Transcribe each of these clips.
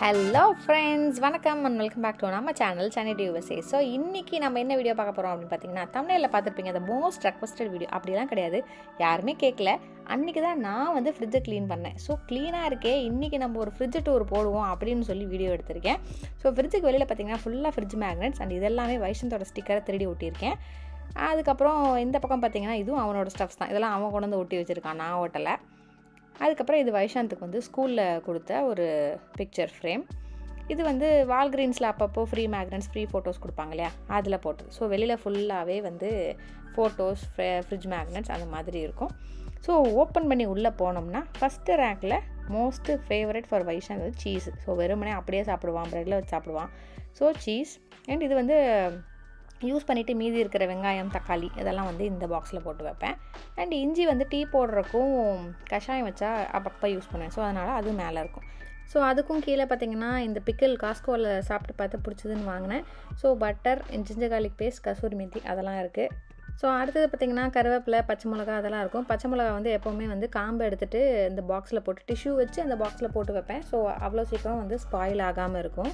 hello friends வணக்கம் and welcome back to நம்ம channel Chennai USA so இன்றைக்கி நம்ம என்ன வீடியோ பார்க்க போகிறோம் அப்படின்னு பார்த்தீங்கன்னா தமிழில் பார்த்துருப்பீங்க அந்த மோஸ்ட் ரெக்வஸ்டட் வீடியோ அப்படிலாம் கிடையாது யாருமே கேட்கல அன்றைக்கி தான் நான் வந்து ஃப்ரிட்ஜை க்ளீன் பண்ணேன் ஸோ க்ளீனாக இருக்கே இன்றைக்கி நம்ம ஒரு ஃப்ரிட்ஜ் டூர் போடுவோம் அப்படின்னு சொல்லி வீடியோ எடுத்திருக்கேன் ஸோ ஃப்ரிட்ஜுக்கு வெளியில் பார்த்தீங்கன்னா ஃபுல்லாக ஃப்ரிட்ஜ் மேக்னெட்ஸ் அண்ட் இதெல்லாமே வைஷந்தோட ஸ்டிக்கரை திருடி ஒட்டியிருக்கேன் அதுக்கப்புறம் இந்த பக்கம் பார்த்தீங்கன்னா இதுவும் அவனோட ஸ்டஃப்ஸ் தான் இதெல்லாம் அவன் கொண்டு வந்து ஒட்டி வச்சுருக்கான் நான் ஓட்டலை அதுக்கப்புறம் இது வைஷாந்துக்கு வந்து ஸ்கூலில் கொடுத்த ஒரு பிக்சர் ஃப்ரேம் இது வந்து வால்கிரீன்ஸில் அப்பப்போ ஃப்ரீ மேக்னட்ஸ் ஃப்ரீ ஃபோட்டோஸ் கொடுப்பாங்க இல்லையா அதில் போட்டது ஸோ வெளியில் ஃபுல்லாகவே வந்து ஃபோட்டோஸ் ஃப்ரிட்ஜ் மேக்னட்ஸ் அந்த மாதிரி இருக்கும் ஸோ ஓப்பன் பண்ணி உள்ளே போனோம்னா ஃபஸ்ட்டு ரேக்கில் மோஸ்ட்டு ஃபேவரட் ஃபார் வைஷாந்த் வந்து சீஸ் ஸோ வெறுமனே அப்படியே சாப்பிடுவான் ப்ரெட்டில் வச்சு சாப்பிடுவான் ஸோ சீஸ் அண்ட் இது வந்து யூஸ் பண்ணிவிட்டு மீதி இருக்கிற வெங்காயம் தக்காளி இதெல்லாம் வந்து இந்த பாக்ஸில் போட்டு வைப்பேன் அண்ட் இஞ்சி வந்து டீ போடுறக்கும் கஷாயம் வச்சா அப்பப்போ யூஸ் பண்ணுவேன் ஸோ அதனால் அது மேலே இருக்கும் ஸோ அதுக்கும் கீழே பார்த்தீங்கன்னா இந்த பிக்கிள் காஸ்கோவில் சாப்பிட்டு பார்த்து பிடிச்சதுன்னு வாங்கினேன் so butter ginger garlic paste kasuri methi அதெல்லாம் இருக்குது ஸோ அடுத்தது பார்த்திங்கன்னா கருவேப்பிலை பச்சை மிளகா அதெல்லாம் இருக்கும் பச்சை மிளகா வந்து எப்போவுமே வந்து காம்பை எடுத்துகிட்டு இந்த பாக்ஸில் போட்டு டிஷ்யூ வச்சு அந்த பாக்ஸில் போட்டு வைப்பேன் ஸோ அவ்வளோ சீக்கிரம் வந்து ஸ்பாயில் ஆகாமல் இருக்கும்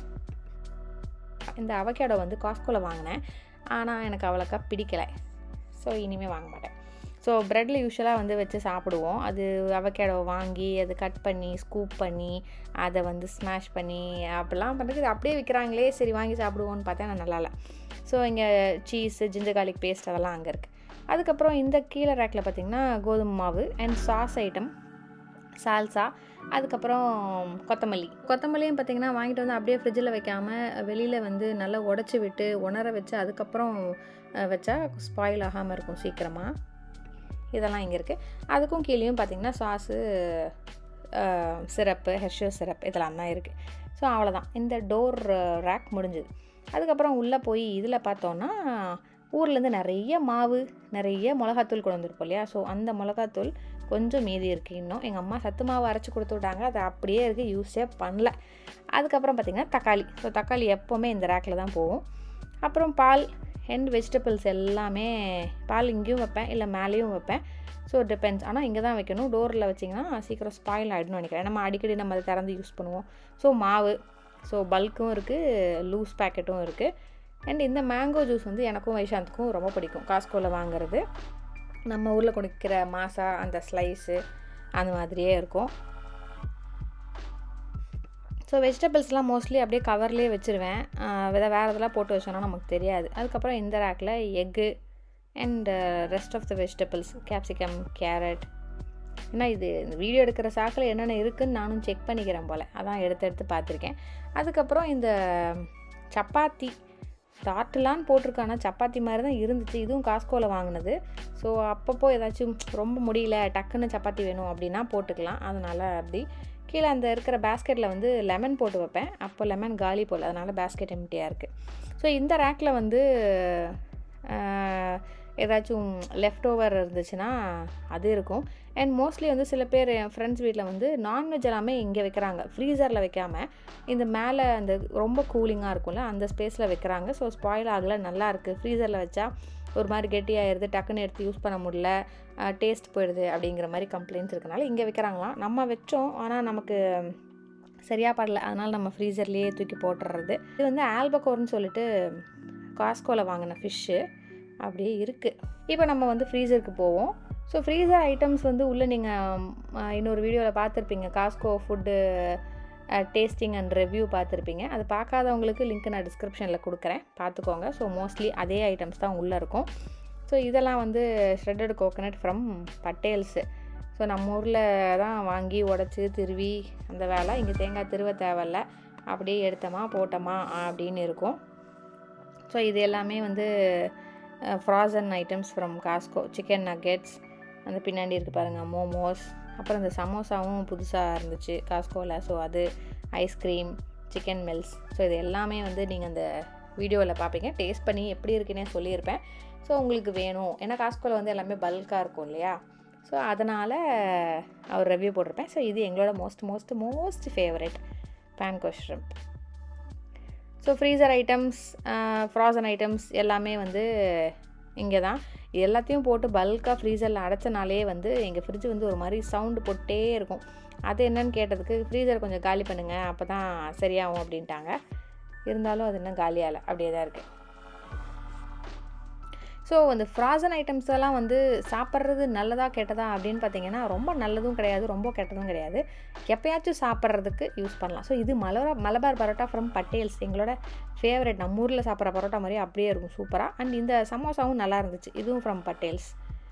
இந்த அவகேடோ வந்து காஸ்கோவில் வாங்கினேன் ஆனால் எனக்கு அவ்வளோக்கா பிடிக்கலை ஸோ இனிமேல் வாங்க மாட்டேன் ஸோ ப்ரெட்டில் யூஸ்வலாக வந்து வச்சு சாப்பிடுவோம் அது அவகேடோ வாங்கி அதை கட் பண்ணி ஸ்கூப் பண்ணி அதை வந்து ஸ்மாஷ் பண்ணி அப்படிலாம் பண்ணுறது அப்படியே விற்கிறாங்களே சரி வாங்கி சாப்பிடுவோன்னு பார்த்தா நான் நல்லா இல்லை ஸோ இங்கே சீஸு ஜிஞ்சர் கார்லிக் பேஸ்ட் அதெல்லாம் அங்கே இருக்குது அதுக்கப்புறம் இந்த கீழே ரேக்கில் பார்த்திங்கன்னா கோதுமை மாவு அண்ட் சாஸ் ஐட்டம் சால்சா அதுக்கப்புறம் கொத்தமல்லி கொத்தமல்லியும் பார்த்திங்கன்னா வாங்கிட்டு வந்து அப்படியே ஃப்ரிட்ஜில் வைக்காமல் வெளியில் வந்து நல்லா உடச்சி விட்டு உணர வச்சு அதுக்கப்புறம் வச்சா ஸ்பாயில் ஆகாமல் இருக்கும் சீக்கிரமாக இதெல்லாம் இங்கே இருக்குது அதுக்கும் கீழேயும் பார்த்திங்கன்னா சாஸு சிரப்பு ஹெர்ஷோ சிரப் இதெல்லாம் தான் இருக்குது ஸோ அவ்வளோதான் இந்த டோர் ரேக் முடிஞ்சுது அதுக்கப்புறம் உள்ளே போய் இதில் பார்த்தோன்னா ஊர்லேருந்து நிறைய மாவு நிறைய மிளகாத்தூள் கொண்டு வந்திருப்போம் இல்லையா ஸோ அந்த மிளகாத்தூள் கொஞ்சம் மீதி இருக்குது இன்னும் எங்கள் அம்மா சத்து மாவு அரைச்சி கொடுத்து விட்டாங்க அது அப்படியே இருக்குது யூஸே பண்ணல அதுக்கப்புறம் பார்த்திங்கன்னா தக்காளி ஸோ தக்காளி எப்போவுமே இந்த ரேக்கில் தான் போகும் அப்புறம் பால் அண்ட் வெஜிடபிள்ஸ் எல்லாமே பால் இங்கேயும் வைப்பேன் இல்லை மேலேயும் வைப்பேன் ஸோ டிபெண்ட்ஸ் ஆனால் இங்கே தான் வைக்கணும் டோரில் வச்சிங்கன்னா சீக்கிரம் ஸ்பாயில் ஆகிடும்னு நினைக்கிறேன் நம்ம அடிக்கடி நம்ம அதை திறந்து யூஸ் பண்ணுவோம் ஸோ மாவு ஸோ பல்க்கும் இருக்குது லூஸ் பேக்கெட்டும் இருக்குது அண்ட் இந்த மேங்கோ ஜூஸ் வந்து எனக்கும் வைஷாந்துக்கும் ரொம்ப பிடிக்கும் காஸ்கோவில் வாங்குறது நம்ம ஊரில் குடிக்கிற மாசா அந்த ஸ்லைஸு அந்த மாதிரியே இருக்கும் ஸோ வெஜிடபிள்ஸ்லாம் மோஸ்ட்லி அப்படியே கவர்லேயே வச்சுருவேன் வித வேறு இதெல்லாம் போட்டு வச்சோன்னா நமக்கு தெரியாது அதுக்கப்புறம் இந்த ரேக்கில் egg and rest of the vegetables capsicum carrot ஏன்னா இது இந்த வீடியோ எடுக்கிற சாக்கில் என்னென்ன இருக்குதுன்னு நானும் செக் பண்ணிக்கிறேன் போல் அதான் எடுத்து எடுத்து பார்த்துருக்கேன் அதுக்கப்புறம் இந்த சப்பாத்தி தாட்டுலான்னு போட்டிருக்கானா சப்பாத்தி மாதிரி தான் இருந்துச்சு இதுவும் காஸ்கோவில் வாங்கினது ஸோ அப்பப்போ ஏதாச்சும் ரொம்ப முடியல டக்குன்னு சப்பாத்தி வேணும் அப்படின்னா போட்டுக்கலாம் அதனால் அப்படி கீழே அந்த இருக்கிற பேஸ்கெட்டில் வந்து லெமன் போட்டு வைப்பேன் அப்போ லெமன் காலி போல் அதனால் பேஸ்கெட் எம்டியாக இருக்குது ஸோ இந்த ரேக்கில் வந்து ஏதாச்சும் லெஃப்ட் ஓவர் இருந்துச்சுன்னா அது இருக்கும் அண்ட் மோஸ்ட்லி வந்து சில பேர் என் ஃப்ரெண்ட்ஸ் வீட்டில் வந்து நான்வெஜ் எல்லாமே இங்கே வைக்கிறாங்க ஃப்ரீசரில் வைக்காமல் இந்த மேலே அந்த ரொம்ப கூலிங்காக இருக்கும்ல அந்த ஸ்பேஸில் வைக்கிறாங்க ஸோ ஸ்பாயில் ஆகலை நல்லா இருக்குது ஃப்ரீசரில் வச்சா ஒரு மாதிரி கெட்டியாகிடுது டக்குன்னு எடுத்து யூஸ் பண்ண முடியல டேஸ்ட் போயிடுது அப்படிங்கிற மாதிரி கம்ப்ளைண்ட்ஸ் இருக்கனால இங்கே வைக்கிறாங்களாம் நம்ம வச்சோம் ஆனால் நமக்கு சரியாக படல அதனால் நம்ம ஃப்ரீசர்லேயே தூக்கி போட்டுறது இது வந்து ஆல்பகோர்னு சொல்லிட்டு காஸ்கோவில் வாங்கின ஃபிஷ்ஷு அப்படியே இருக்குது இப்போ நம்ம வந்து ஃப்ரீசருக்கு போவோம் ஸோ ஃப்ரீசர் ஐட்டம்ஸ் வந்து உள்ளே நீங்கள் இன்னொரு வீடியோவில் பார்த்துருப்பீங்க Costco food tasting and review பார்த்துருப்பீங்க அது பார்க்காதவங்களுக்கு லிங்க் நான் டிஸ்கிரிப்ஷனில் கொடுக்குறேன் பார்த்துக்கோங்க ஸோ மோஸ்ட்லி அதே ஐட்டம்ஸ் தான் உள்ளே இருக்கும் ஸோ இதெல்லாம் வந்து shredded coconut from Patel's so நம்ம ஊரில் தான் வாங்கி உடச்சி திருவி அந்த வேலை இங்கே தேங்காய் திருவ தேவையில்ல அப்படியே எடுத்தோமா போட்டோமா அப்படின்னு இருக்கும் ஸோ இது எல்லாமே வந்து frozen items from Costco chicken nuggets அந்த பின்னாடி இருக்குது பாருங்கள் மோமோஸ் அப்புறம் இந்த சமோசாவும் புதுசாக இருந்துச்சு காஸ்கோவில் ஸோ அது ஐஸ்கிரீம் சிக்கன் மில்ஸ் ஸோ இது எல்லாமே வந்து நீங்கள் அந்த வீடியோவில் பார்ப்பீங்க டேஸ்ட் பண்ணி எப்படி இருக்குன்னே சொல்லியிருப்பேன் ஸோ உங்களுக்கு வேணும் ஏன்னா காஸ்கோவில் வந்து எல்லாமே பல்காக இருக்கும் இல்லையா ஸோ அதனால் அவர் ரிவ்யூ போட்டிருப்பேன் ஸோ இது எங்களோட most most most favourite panko shrimp so freezer items frozen items எல்லாமே வந்து இங்கே தான் இது எல்லாத்தையும் போட்டு பல்காக ஃப்ரீசரில் அடைச்சனாலே வந்து எங்கள் ஃப்ரிட்ஜ் வந்து ஒரு மாதிரி சவுண்டு போட்டே இருக்கும் அது என்னன்னு கேட்டதுக்கு ஃப்ரீசர் கொஞ்சம் காலி பண்ணுங்கள் அப்போ தான் சரியாகும் அப்படின்ட்டாங்க இருந்தாலும் அது இன்னும் காலியாகலை அப்படியே தான் இருக்குது ஸோ அந்த ஃப்ராசன் ஐட்டம்ஸ் எல்லாம் வந்து சாப்பிட்றது நல்லதா கெட்டதா அப்படின்னு பார்த்தீங்கன்னா ரொம்ப நல்லதும் கிடையாது ரொம்ப கெட்டதும் கிடையாது எப்பயாச்சும் சாப்பிட்றதுக்கு யூஸ் பண்ணலாம் ஸோ இது மலரா மலபார் பரோட்டா ஃப்ரம் பட்டேல்ஸ் எங்களோட ஃபேவரட் நம்ம ஊரில் சாப்பிட்ற பரோட்டா மாதிரி அப்படியே இருக்கும் சூப்பராக அண்ட் இந்த சமோசாவும் நல்லா இருந்துச்சு இதுவும் ஃப்ரம் பட்டேல்ஸ்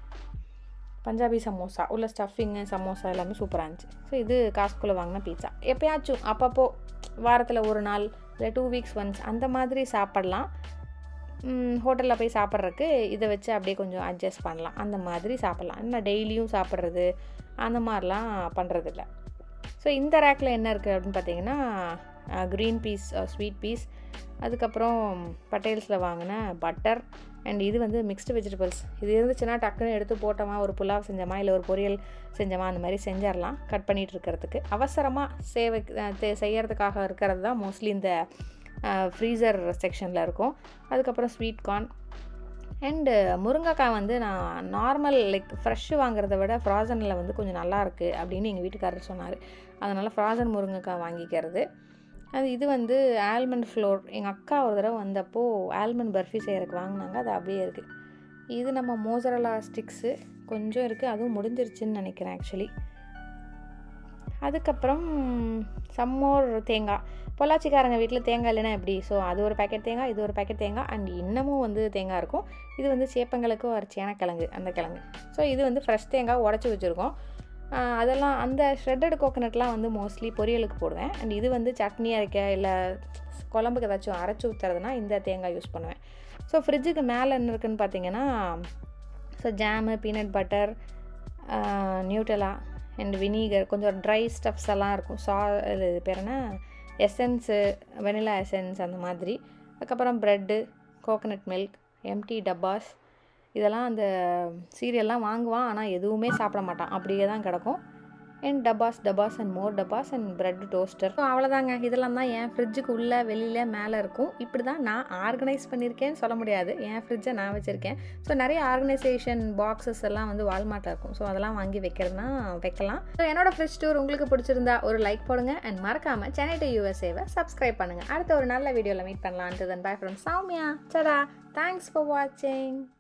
பஞ்சாபி சமோசா உள்ள ஸ்டஃபிங்கு சமோசா எல்லாமே சூப்பராக இருந்துச்சு ஸோ இது காசுக்குள்ளே வாங்கின பீட்சா எப்பயாச்சும் அப்பப்போ வாரத்தில் ஒரு நாள் இல்லை டூ வீக்ஸ் ஒன்ஸ் அந்த மாதிரி சாப்பிட்லாம் ஹோட்டலில் போய் சாப்பிட்றதுக்கு இதை வச்சு அப்படியே கொஞ்சம் அட்ஜஸ்ட் பண்ணலாம் அந்த மாதிரி சாப்பிட்லாம் என்ன டெய்லியும் சாப்பிட்றது அந்த மாதிரிலாம் பண்ணுறதில்ல ஸோ இந்த ரேக்கில் என்ன இருக்குது அப்படின்னு பார்த்தீங்கன்னா க்ரீன் பீஸ் ஸ்வீட் பீஸ் அதுக்கப்புறம் பட்டேல்ஸில் வாங்கின பட்டர் அண்ட் இது வந்து மிக்ஸ்டு வெஜிடபிள்ஸ் இது இருந்துச்சுன்னா டக்குன்னு எடுத்து போட்டோமா ஒரு புலாவ் செஞ்சோமா இல்லை ஒரு பொரியல் செஞ்சோமா அந்த மாதிரி செஞ்சிடலாம் கட் பண்ணிகிட்டு இருக்கிறதுக்கு அவசரமாக சேவை செய்யறதுக்காக இருக்கிறது தான் மோஸ்ட்லி இந்த ஃப்ரீசர் செக்ஷனில் இருக்கும் அதுக்கப்புறம் ஸ்வீட் கார்ன் அண்டு முருங்கைக்காய் வந்து நான் நார்மல் லைக் ஃப்ரெஷ்ஷு வாங்குறத விட ஃப்ராசனில் வந்து கொஞ்சம் நல்லா இருக்குது அப்படின்னு எங்கள் வீட்டுக்காரர் சொன்னார் அதனால் ஃப்ராசன் முருங்கைக்காய் வாங்கிக்கிறது அது இது வந்து ஆல்மண்ட் ஃப்ளோர் எங்கள் அக்கா ஒரு தடவை வந்தப்போ ஆல்மண்ட் பர்ஃபி செய்கிறதுக்கு வாங்கினாங்க அது அப்படியே இருக்குது இது நம்ம மோசரலா ஸ்டிக்ஸு கொஞ்சம் இருக்குது அதுவும் முடிஞ்சிருச்சுன்னு நினைக்கிறேன் ஆக்சுவலி அதுக்கப்புறம் சம்மோர் தேங்காய் பொள்ளாச்சிக்காரங்க வீட்டில் தேங்காய் இல்லைன்னா எப்படி ஸோ அது ஒரு பேக்கெட் தேங்காய் இது ஒரு பேக்கெட் தேங்காய் அண்ட் இன்னமும் வந்து தேங்காய் இருக்கும் இது வந்து சேப்பங்களுக்கு ஒரு சேனக்கிழங்கு அந்த கிழங்கு ஸோ இது வந்து ஃப்ரெஷ் தேங்காய் உடச்சி வச்சுருக்கோம் அதெல்லாம் அந்த ஷ்ரெட்டட் கோகனட்லாம் வந்து மோஸ்ட்லி பொரியலுக்கு போடுவேன் அண்ட் இது வந்து சட்னி அரைக்க இல்லை குழம்புக்கு ஏதாச்சும் அரைச்சி ஊற்றுறதுனா இந்த தேங்காய் யூஸ் பண்ணுவேன் ஸோ ஃப்ரிட்ஜுக்கு மேலே என்ன இருக்குதுன்னு பார்த்தீங்கன்னா so jam peanut butter Nutella and vinegar கொஞ்சம் ட்ரை ஸ்டஃப்ஸ் எல்லாம் இருக்கும் சா இது பேர் என்ன எசன்ஸு வெனிலா எசன்ஸ் அந்த மாதிரி அதுக்கப்புறம் bread coconut milk empty dabbas இதெல்லாம் அந்த சீரியல்லாம் வாங்குவான் ஆனால் எதுவுமே சாப்பிட மாட்டான் அப்படியே தான் கிடக்கும் and dabbas dabbas and more dabbas and bread toaster so அவ்வளோதாங்க இதெல்லாம் தான் என் ஃப்ரிட்ஜுக்கு உள்ளே வெளியில் மேலே இருக்கும் இப்படி தான் நான் ஆர்கனைஸ் பண்ணியிருக்கேன்னு சொல்ல முடியாது என் ஃப்ரிட்ஜை நான் வச்சுருக்கேன் ஸோ நிறைய ஆர்கனைசேஷன் பாக்ஸஸ் எல்லாம் வந்து வால்மார்ட்டில் இருக்கும் ஸோ அதெல்லாம் வாங்கி வைக்கிறதுனா வைக்கலாம் ஸோ என்னோட ஃப்ரிட்ஜ் டூர் உங்களுக்கு பிடிச்சிருந்தா ஒரு லைக் போடுங்க அண்ட் மறக்காமல் சென்னை டு யூஎஸ்ஏவை சப்ஸ்கிரைப் பண்ணுங்கள் அடுத்த ஒரு நல்ல வீடியோவில் மீட் பண்ணலான்ட்டு தன் bye from Sowmya Sada thanks for வாட்சிங்